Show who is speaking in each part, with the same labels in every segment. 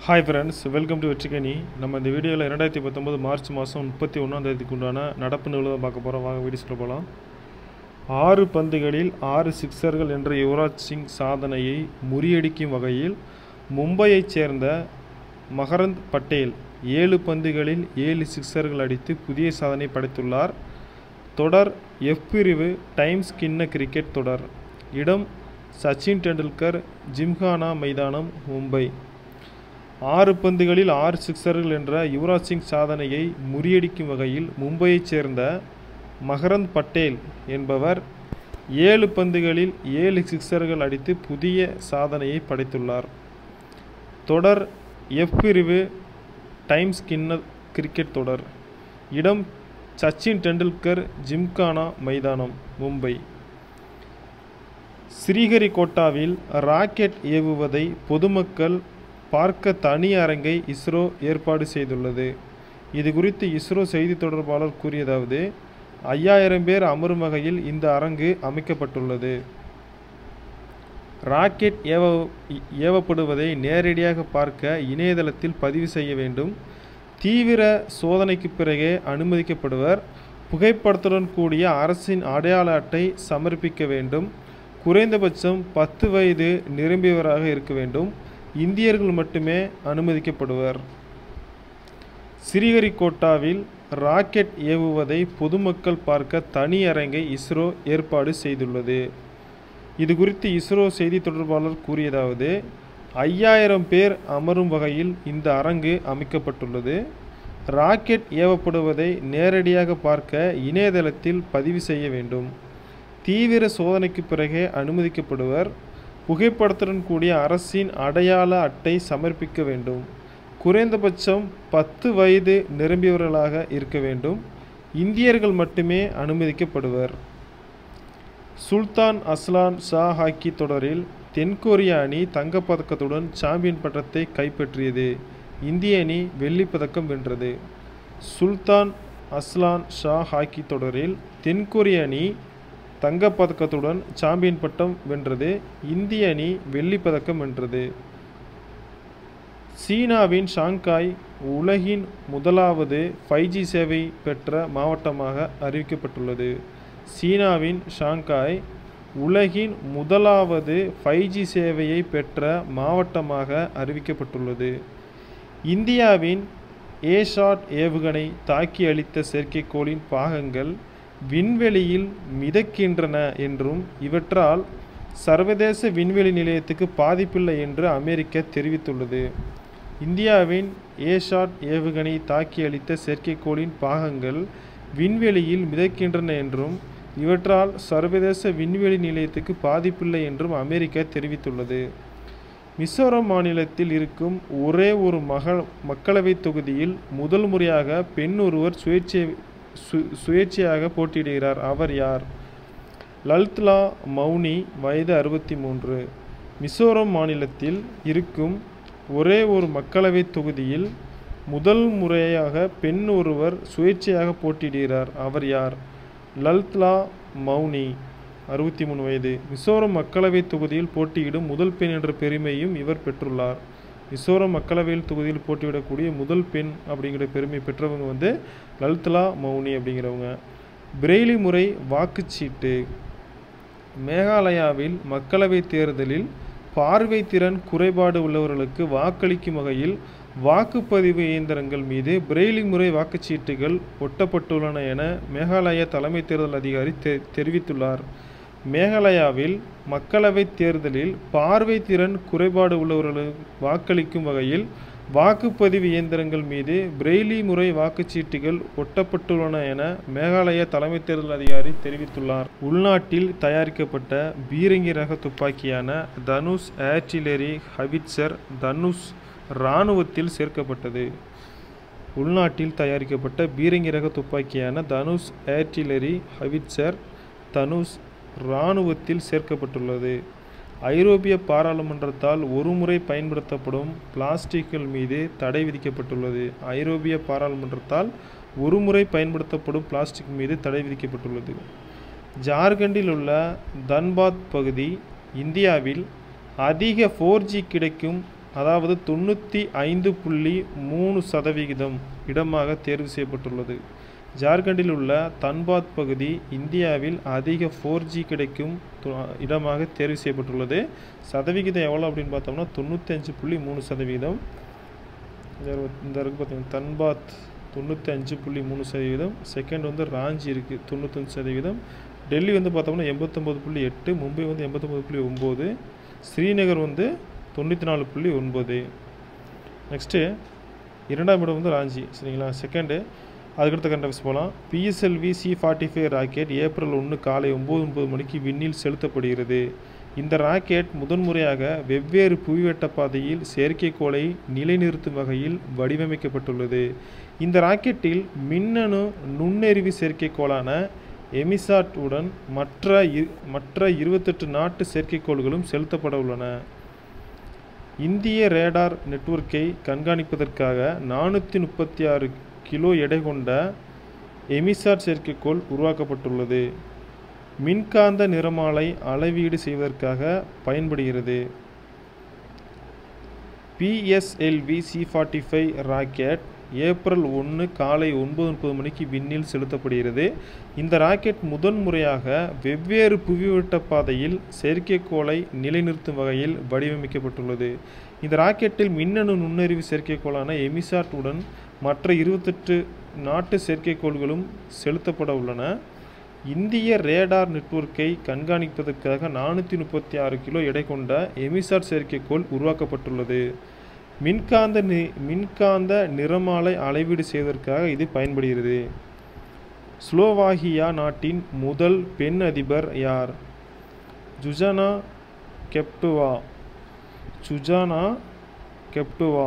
Speaker 1: hi friends welcome to Vetrikkani நம்ம இந்த வீடியோவில் இரண்டாயிரத்தி பத்தொம்போது மார்ச் மாதம் முப்பத்தி ஒன்றாம் தேதிக்கு உண்டான நடப்பு நிகழ்வு தான் பார்க்க போகிறோம் வாங்க வீடியோஸில் போகலாம் ஆறு பந்துகளில் ஆறு சிக்ஸர்கள் என்ற யுவராஜ் சிங் சாதனையை முறியடிக்கும் வகையில் மும்பையைச் சேர்ந்த மகரந்த் பட்டேல் ஏழு பந்துகளில் ஏழு சிக்ஸர்கள் அடித்து புதிய சாதனை படைத்துள்ளார் தொடர் எஃப் பிரிவு டைம்ஸ் கிண்ண கிரிக்கெட் தொடர் இடம் சச்சின் டெண்டுல்கர் ஜிம்கானா மைதானம் மும்பை ஆறு பந்துகளில் ஆறு சிக்ஸர்கள் என்ற யுவராஜ் சிங் சாதனையை முறியடிக்கும் வகையில் மும்பையைச் சேர்ந்த மகரந்த் பட்டேல் என்பவர் ஏழு பந்துகளில் ஏழு சிக்ஸர்கள் அடித்து புதிய சாதனையை படைத்துள்ளார் தொடர் எஃப் பிரிவு டைம்ஸ் கிண்ண கிரிக்கெட் தொடர் இடம் சச்சின் டெண்டுல்கர் ஜிம்கானா மைதானம் மும்பை ஸ்ரீஹரிகோட்டாவில் ராக்கெட் ஏவுவதை பொதுமக்கள் பார்க்க தனி அரங்கை இஸ்ரோ ஏற்பாடு செய்துள்ளது இது குறித்து இஸ்ரோ செய்தி தொடர்பாளர் கூறியதாவது ஐயாயிரம் பேர் அமரும் வகையில் இந்த அரங்கு அமைக்கப்பட்டுள்ளது ராக்கெட் ஏவ ஏவப்படுவதை நேரடியாக பார்க்க இணையதளத்தில் பதிவு செய்ய வேண்டும் தீவிர சோதனைக்கு பிறகே அனுமதிக்கப்படுவர் புகைப்படத்துடன் கூடிய அரசின் அடையாள அட்டை சமர்ப்பிக்க வேண்டும் குறைந்தபட்சம் பத்து வயது நிரம்பியவராக இருக்க வேண்டும் இந்தியர்கள் மட்டுமே அனுமதிக்கப்படுவர் ஸ்ரீஹரிகோட்டாவில் ராக்கெட் ஏவுவதை பொதுமக்கள் பார்க்க தனி அரங்கை இஸ்ரோ ஏற்பாடு செய்துள்ளது இது குறித்து இஸ்ரோ செய்தி தொடர்பாளர் கூறியதாவது ஐயாயிரம் பேர் அமரும் வகையில் இந்த அரங்கு அமைக்கப்பட்டுள்ளது ராக்கெட் ஏவப்படுவதை நேரடியாக பார்க்க இணையதளத்தில் பதிவு செய்ய வேண்டும் தீவிர சோதனைக்கு பிறகே அனுமதிக்கப்படுவர் புகைப்படத்துடன் கூடிய அரசின் அடையாள அட்டை சமர்ப்பிக்க வேண்டும் குறைந்தபட்சம் பத்து வயது நிரம்பியவர்களாக இருக்க வேண்டும் இந்தியர்கள் மட்டுமே அனுமதிக்கப்படுவர் சுல்தான் அஸ்லான் ஷா ஹாக்கி தொடரில் தென்கொரிய அணி தங்கப்பதக்கத்துடன் சாம்பியன் பட்டத்தை கைப்பற்றியது இந்திய அணி வெள்ளிப் பதக்கம் வென்றது சுல்தான் அஸ்லான் ஷா ஹாக்கி தொடரில் தென்கொரிய அணி தங்கப்பதக்கத்துடன் சாம்பியன் பட்டம் வென்றது இந்திய அணி வெள்ளிப் பதக்கம் வென்றது சீனாவின் ஷாங்காய் உலகின் முதலாவது ஃபைவ் ஜி சேவை பெற்ற மாவட்டமாக அறிவிக்கப்பட்டுள்ளது சீனாவின் ஷாங்காய் உலகின் முதலாவது ஃபைவ் ஜி சேவையை பெற்ற மாவட்டமாக அறிவிக்கப்பட்டுள்ளது இந்தியாவின் ஏஷாட் ஏவுகணை தாக்கி அளித்த செயற்கைக்கோளின் பாகங்கள் விண்வெளியில் மிதக்கின்றன என்றும் இவற்றால் சர்வதேச விண்வெளி நிலையத்துக்கு பாதிப்பில்லை என்று அமெரிக்கா தெரிவித்துள்ளது இந்தியாவின் ஏஷாட் ஏவுகணை தாக்கி அளித்த செயற்கைக்கோளின் பாகங்கள் விண்வெளியில் மிதக்கின்றன என்றும் இவற்றால் சர்வதேச விண்வெளி நிலையத்துக்கு பாதிப்பில்லை என்றும் அமெரிக்கா தெரிவித்துள்ளது மிசோரம் மாநிலத்தில் இருக்கும் ஒரே ஒரு மக மக்களவைத் தொகுதியில் முதல் முறையாக பெண் ஒருவர் சுயேட்சை சு சுயேட்சையாக போட்டியிடுகிறார் அவர் யார் லலித்லா மௌனி வயது அறுபத்தி மூன்று மிசோரம் மாநிலத்தில் இருக்கும் ஒரே ஒரு மக்களவைத் தொகுதியில் முதல் முறையாக பெண் ஒருவர் சுயேட்சையாக போட்டியிடுகிறார் அவர் யார் லலித்லா மௌனி அறுபத்தி மூணு வயது மிசோரம் மக்களவைத் தொகுதியில் போட்டியிடும் முதல் பெண் என்ற பெருமையும் இவர் பெற்றுள்ளார் மிசோரம் மக்களவையில் தொகுதியில் போட்டியிடக்கூடிய முதல் பெண் அப்படிங்கிற பெருமை பெற்றவங்க வந்து லலித்லா மௌனி அப்படிங்கிறவங்க பிரெய்லி முறை வாக்குச்சீட்டு மேகாலயாவில் மக்களவைத் தேர்தலில் பார்வை திறன் குறைபாடு உள்ளவர்களுக்கு வாக்களிக்கும் வகையில் வாக்குப்பதிவு இயந்திரங்கள் மீது பிரெய்லி முறை வாக்குச்சீட்டுகள் ஒட்டப்பட்டுள்ளன என மேகாலய தலைமை தேர்தல் அதிகாரி தெ தெரிவித்துள்ளார் மேகாலயாவில் மக்களவைத் தேர்தலில் பார்வை திறன் குறைபாடு உள்ளவர்களுக்கு வாக்களிக்கும் வகையில் வாக்குப்பதிவு இயந்திரங்கள் மீது பிரெய்லி முறை வாக்குச்சீட்டுகள் ஒட்டப்பட்டுள்ளன என மேகாலய தலைமை தேர்தல் அதிகாரி தெரிவித்துள்ளார் உள்நாட்டில் தயாரிக்கப்பட்ட பீரங்கி ரக துப்பாக்கியான தனுஷ் ஆர்டிலரி ஹவிட்சர் தனுஷ் இராணுவத்தில் சேர்க்கப்பட்டது உள்நாட்டில் தயாரிக்கப்பட்ட பீரங்கி ரக துப்பாக்கியான தனுஷ் ஆர்டிலரி ஹவிட்சர் தனுஷ் இராணுவத்தில் சேர்க்கப்பட்டுள்ளது ஐரோப்பிய பாராளுமன்றத்தால் ஒருமுறை பயன்படுத்தப்படும் பிளாஸ்டிக்கள் மீது தடை விதிக்கப்பட்டுள்ளது ஐரோப்பிய பாராளுமன்றத்தால் ஒருமுறை பயன்படுத்தப்படும் பிளாஸ்டிக் மீது தடை விதிக்கப்பட்டுள்ளது ஜார்க்கண்டில் உள்ள தன்பாத் பகுதி இந்தியாவில் அதிக ஃபோர் ஜி கிடைக்கும் அதாவது தொண்ணூற்றி ஐந்து புள்ளி மூணு சதவிகிதம் இடமாக தேர்வு செய்யப்பட்டுள்ளது ஜார்க்கண்டில் உள்ள தன்பாத் பகுதி இந்தியாவில் அதிக ஃபோர் ஜி கிடைக்கும் து- இடமாக தேர்வு செய்யப்பட்டுள்ளது சதவிகிதம் எவ்வளோ அப்படின்னு பார்த்தோம்னா தொண்ணூத்தஞ்சு புள்ளி மூணு சதவிகிதம் இந்த இரு- இந்த இருக்கு பார்த்தீங்கன்னா தன்பாத் தொண்ணூற்றி அஞ்சு புள்ளி மூணு சதவீதம் செகண்ட் வந்து ராஞ்சி இருக்குது தொண்ணூத்தஞ்சு சதவீதம் டெல்லி வந்து பார்த்தோம்னா எண்பத்தொம்போது புள்ளி எட்டு மும்பை வந்து எண்பத்தொம்போது புள்ளி ஒம்பது ஸ்ரீநகர் வந்து தொண்ணூற்றி நாலு புள்ளி ஒன்பது நெக்ஸ்ட்டு இரண்டாம் இடம் வந்து ராஞ்சி சரிங்களா செகண்டு அதுக்கடுத்த கண்டக்ஸ் போகலாம் PSLV C forty five rocket ஏப்ரல் ஒன்று காலை ஒம்பது ஒன்பது மணிக்கு விண்ணில் செலுத்தப்படுகிறது இந்த ராக்கெட் முதன்முறையாக வெவ்வேறு புவிவட்ட பாதையில் செயற்கைக்கோளை நிலைநிறுத்தும் வகையில் வடிவமைக்கப்பட்டுள்ளது இந்த ராக்கெட்டில் மின்னணு நுண்ணெறிவு செயற்கைக்கோளான எமிசாட் உடன் மற்ற இ- மற்ற இருபத்தெட்டு நாட்டு செயற்கைக்கோள்களும் செலுத்தப்பட உள்ளன இந்திய ரேடார் நெட்வொர்க்கை கண்காணிப்பதற்காக நானூற்றி முப்பத்தி ஆறு கிலோ எடை கொண்ட எமிசாட் செயற்கைக்கோள் உருவாக்கப்பட்டுள்ளது மின்காந்த நிறமாலை அளவீடு செய்வதற்காக பயன்படுகிறது PSLV C forty five rocket ஏப்ரல் ஒன்று காலை ஒன்பது முப்பது மணிக்கு விண்ணில் செலுத்தப்படுகிறது இந்த ராக்கெட் முதன்முறையாக வெவ்வேறு புவிவட்ட பாதையில் செயற்கைக்கோளை நிலைநிறுத்தும் வகையில் வடிவமைக்கப்பட்டுள்ளது இந்த ராக்கெட்டில் மின்னணு நுண்ணறிவு செயற்கைக்கோளான எமிசாட் உடன் மற்ற இருபத்தெட்டு நாட்டு செயற்கைக்கோள்களும் செலுத்தப்பட உள்ளன இந்திய ரேடார் நெட்வொர்க்கை கண்காணிப்பதற்காக நானூற்றி முப்பத்தி ஆறு கிலோ எடை கொண்ட எமிசாட் செயற்கைக்கோள் உருவாக்கப்பட்டுள்ளது மின்காந்த நி மின்காந்த நிறமாலை அளவீடு செய்வதற்காக இது பயன்படுகிறது ஸ்லோவாகியா நாட்டின் முதல் பெண் அதிபர் யார் ஜுஜானா கெப்டுவா சுஜானா கெப்டுவா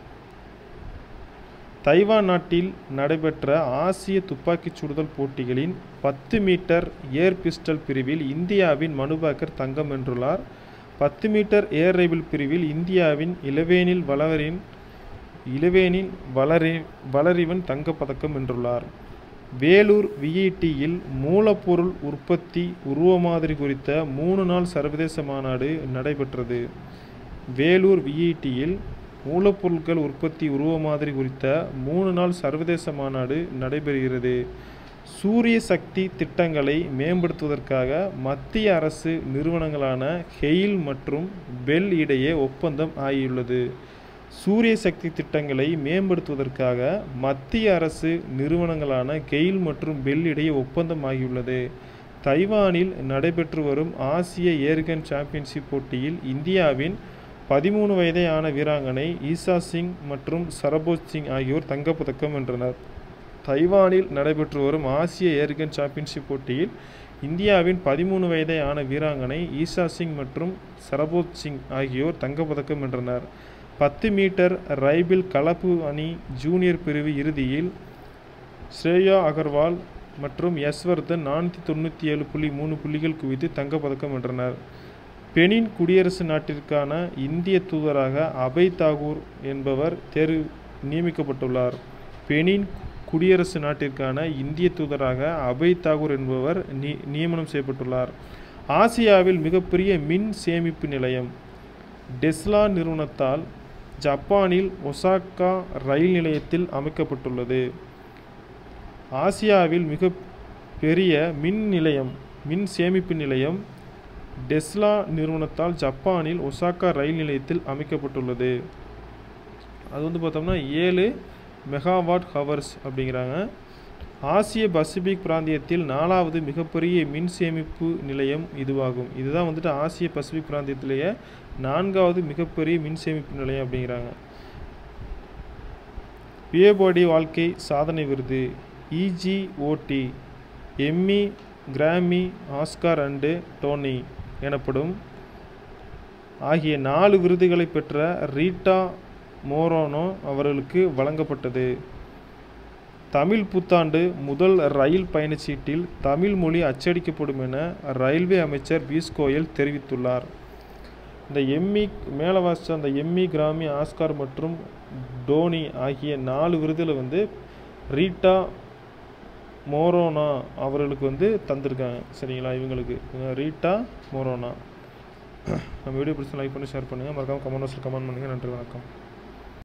Speaker 1: தைவான் நாட்டில் நடைபெற்ற ஆசிய துப்பாக்கிச் சுடுதல் போட்டிகளின் பத்து மீட்டர் ஏர் பிஸ்டல் பிரிவில் இந்தியாவின் மனுபாக்கர் தங்கம் வென்றுள்ளார் பத்து மீட்டர் ஏர் ரைபிள் பிரிவில் இந்தியாவின் இளவேனில் வளரின் இளவேனின் வளரி வளரிவன் தங்கப்பதக்கம் வென்றுள்ளார் வேலூர் விஐடியில் மூலப்பொருள் உற்பத்தி உருவமாதிரி குறித்த மூணு நாள் சர்வதேச மாநாடு நடைபெற்றது வேலூர் விஐடியில் மூலப்பொருட்கள் உற்பத்தி உருவமாதிரி குறித்த மூணு நாள் சர்வதேச மாநாடு நடைபெறுகிறது சூரிய சக்தி திட்டங்களை மேம்படுத்துவதற்காக மத்திய அரசு நிறுவனங்களான ஹெயில் மற்றும் பெல் இடையே ஒப்பந்தம் ஆகியுள்ளது சூரிய சக்தி திட்டங்களை மேம்படுத்துவதற்காக மத்திய அரசு நிறுவனங்களான கெயில் மற்றும் பெல் இடையே ஒப்பந்தம் ஆகியுள்ளது தைவானில் நடைபெற்று வரும் ஆசிய ஏர்கன் சாம்பியன்ஷிப் போட்டியில் இந்தியாவின் பதிமூணு வயதேயான வீராங்கனை ஈசா சிங் மற்றும் சரபோஜ் சிங் ஆகியோர் தங்கப்பதக்கம் வென்றனர் தைவானில் நடைபெற்று வரும் ஆசிய ஏர்கன் சாம்பியன்ஷிப் போட்டியில் இந்தியாவின் பதிமூணு வயதேயான வீராங்கனை ஈசா சிங் மற்றும் சரபோஜ் சிங் ஆகியோர் தங்கப்பதக்கம் வென்றனர் பத்து மீட்டர் ரைபிள் கலப்பு அணி ஜூனியர் பிரிவு இறுதியில் ஸ்ரேயா அகர்வால் மற்றும் யஸ்வர்தன் நானூற்றி தொண்ணூற்றி ஏழு புள்ளி மூணு புள்ளிகள் குவித்து தங்கப்பதக்கம் வென்றனர் பெனின் குடியரசு நாட்டிற்கான இந்திய தூதராக அபய் தாகூர் என்பவர் தேர்வு நியமிக்கப்பட்டுள்ளார் பெனின் குடியரசு நாட்டிற்கான இந்திய தூதராக அபய் தாகூர் என்பவர் நி நியமனம் செய்யப்பட்டுள்ளார் ஆசியாவில் மிகப்பெரிய மின் சேமிப்பு நிலையம் டெஸ்லா நிறுவனத்தால் ஜப்பானில் ஒசாக்கா ரயில் நிலையத்தில் அமைக்கப்பட்டுள்ளது ஆசியாவில் மிக பெரிய மின் நிலையம் மின் சேமிப்பு நிலையம் டெஸ்லா நிறுவனத்தால் ஜப்பானில் ஒசாக்கா ரயில் நிலையத்தில் அமைக்கப்பட்டுள்ளது அது வந்து பார்த்தோம்னா ஏழு மெகாவாட் ஹவர்ஸ் அப்படிங்கிறாங்க ஆசிய பசிபிக் பிராந்தியத்தில் நாலாவது மிகப்பெரிய மின் சேமிப்பு நிலையம் இதுவாகும் இதுதான் வந்துட்டு ஆசிய பசிபிக் பிராந்தியத்திலேயே நான்காவது மிகப்பெரிய மின் சேமிப்பு நிலையம் அப்படிங்கிறாங்க பியபாடி வாழ்க்கை சாதனை விருது EGOT Emmy Grammy Oscar and Tony எனப்படும் ஆகிய நாலு விருதுகளை பெற்ற ரீட்டா மோரோனோ அவர்களுக்கு வழங்கப்பட்டது தமிழ் புத்தாண்டு முதல் ரயில் பயணச்சீட்டில் தமிழ் மொழி அச்சடிக்கப்படும் என ரயில்வே அமைச்சர் பியூஷ் கோயல் தெரிவித்துள்ளார் இந்த எம்மி மேலே வாசித்த அந்த எம்மி கிராமி ஆஸ்கார் மற்றும் டோனி ஆகிய நாலு விருதில் வந்து ரீட்டா மோரோனா அவர்களுக்கு வந்து தந்திருக்காங்க சரிங்களா இவங்களுக்கு இவங்க ரீட்டா மோரோனா நம்ம வீடியோ பிடிச்சி லைக் பண்ணி ஷேர் பண்ணுங்கள் மறக்காமல் கமெண்ட் பாக்ஸில் கமெண்ட் பண்ணுங்கள் நன்றி வணக்கம்